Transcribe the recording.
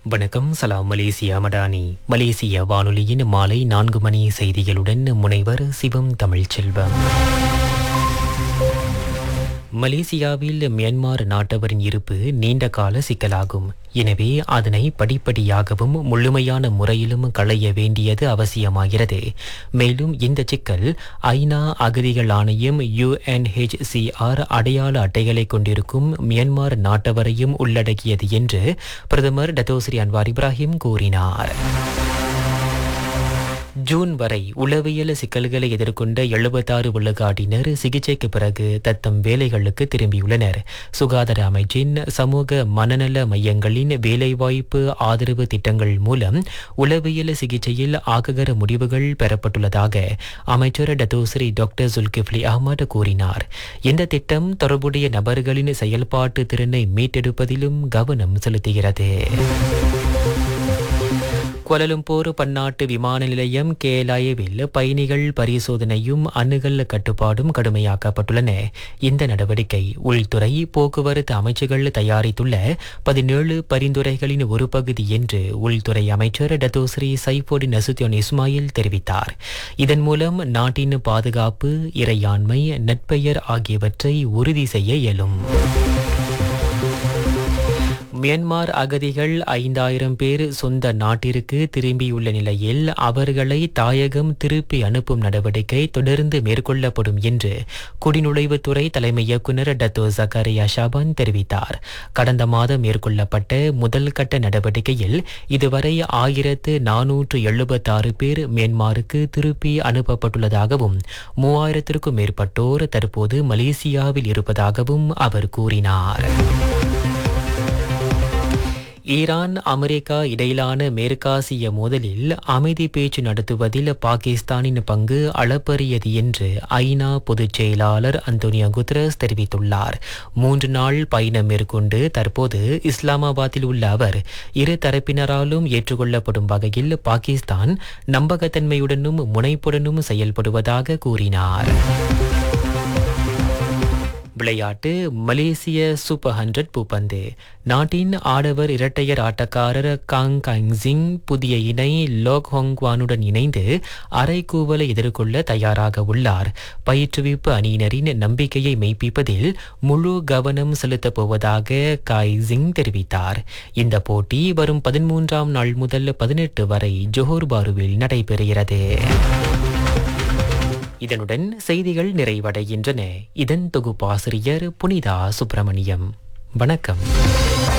வணக்கம் சலாம் மலேசியா மடானி மலேசிய வானொலியின் மாலை நான்கு மணி செய்திகளுடன் முனைவர் சிவம் தமிழ்ச்செல்வம் மலேசியாவில் மியான்மர் நாட்டவரின் இருப்பு நீண்ட கால சிக்கலாகும் எனவே அதனை படிப்படியாகவும் முழுமையான முறையிலும் களைய வேண்டியது அவசியமாகிறது மேலும் இந்த சிக்கல் ஐநா அகதிகள் ஆணையம் யுஎன்ஹெச்சிஆர் அடையாள அட்டைகளை கொண்டிருக்கும் மியான்மர் நாட்டவரையும் உள்ளடக்கியது என்று பிரதமர் டத்தோஸ்ரீ அன்வார் இப்ராஹிம் கூறினார் ஜூன் வரை உளவியல் சிக்கல்களை எதிர்கொண்ட எழுபத்தாறு விழுக்காட்டினர் சிகிச்சைக்கு பிறகு தத்தம் வேலைகளுக்கு திரும்பியுள்ளனர் சுகாதார அமைச்சின் சமூக மனநல மையங்களின் வேலைவாய்ப்பு ஆதரவு திட்டங்கள் மூலம் உளவியல் சிகிச்சையில் ஆககர முடிவுகள் பெறப்பட்டுள்ளதாக அமைச்சர் டத்தோஸ்ரீ டாக்டர் சுல்கிஃப்லி அஹ்மத் கூறினார் இந்த திட்டம் தொடர்புடைய நபர்களின் செயல்பாட்டு திறனை மீட்டெடுப்பதிலும் கவனம் செலுத்துகிறது கோலலம்பூர் பன்னாட்டு விமான நிலையம் கேலாயவில் பயணிகள் பரிசோதனையும் அணுகல் கட்டுப்பாடும் கடுமையாக்கப்பட்டுள்ளன இந்த நடவடிக்கை உள்துறை போக்குவரத்து அமைச்சுகள் தயாரித்துள்ள பதினேழு பரிந்துரைகளின் ஒரு பகுதி என்று உள்துறை அமைச்சர் டத்தோஸ்ரீ சைஃபோடி நசுத்தியோன் இஸ்மாயில் தெரிவித்தார் இதன் மூலம் நாட்டின் பாதுகாப்பு இறையாண்மை நட்பெயர் ஆகியவற்றை உறுதி செய்ய இயலும் மியான்மர் அகதிகள் ஐந்தாயிரம் பேர் சொந்த நாட்டிற்கு திரும்பியுள்ள நிலையில் அவர்களை தாயகம் திருப்பி அனுப்பும் நடவடிக்கை தொடர்ந்து மேற்கொள்ளப்படும் என்று குடிநுழைவுத்துறை தலைமை இயக்குநர் டத்தோ ஜக்கரியா ஷாபான் தெரிவித்தார் கடந்த மாதம் மேற்கொள்ளப்பட்ட முதல் கட்ட நடவடிக்கையில் இதுவரை ஆயிரத்து நானூற்று எழுபத்தாறு பேர் மியான்மருக்கு திருப்பி அனுப்பப்பட்டுள்ளதாகவும் மூவாயிரத்திற்கும் மேற்பட்டோர் தற்போது மலேசியாவில் இருப்பதாகவும் அவர் கூறினார் ஈரான் அமெரிக்கா இடையிலான மேற்காசிய மோதலில் அமைதி பேச்சு நடத்துவதில் பாகிஸ்தானின் பங்கு அளப்பரியது என்று ஐநா பொதுச் செயலாளர் அந்தோனியோ குத்ரஸ் தெரிவித்துள்ளார் மூன்று நாள் பயணம் மேற்கொண்டு தற்போது இஸ்லாமாபாத்தில் உள்ள அவர் இரு தரப்பினராலும் ஏற்றுக்கொள்ளப்படும் வகையில் பாகிஸ்தான் நம்பகத்தன்மையுடனும் முனைப்புடனும் செயல்படுவதாக கூறினார் விளையாட்டு மலேசிய சூப்பர் ஹண்ட்ரட் பூப்பந்து நாட்டின் ஆடவர் இரட்டையர் ஆட்டக்காரர் காங் கங்சிங் புதிய இணை லோக் ஹோங்வானுடன் இணைந்து அரைக்கூவலை எதிர்கொள்ள தயாராக உள்ளார் பயிற்றுவிப்பு அணியினரின் நம்பிக்கையை மெய்ப்பிப்பதில் முழு கவனம் செலுத்தப் போவதாக காய் சிங் தெரிவித்தார் இந்த போட்டி வரும் பதிமூன்றாம் நாள் முதல் பதினெட்டு வரை ஜோஹர் பாருவில் நடைபெறுகிறது இதனுடன் செய்திகள் நிறைவடைகின்றன இதன் தொகுப்பாசிரியர் புனிதா சுப்பிரமணியம் வணக்கம்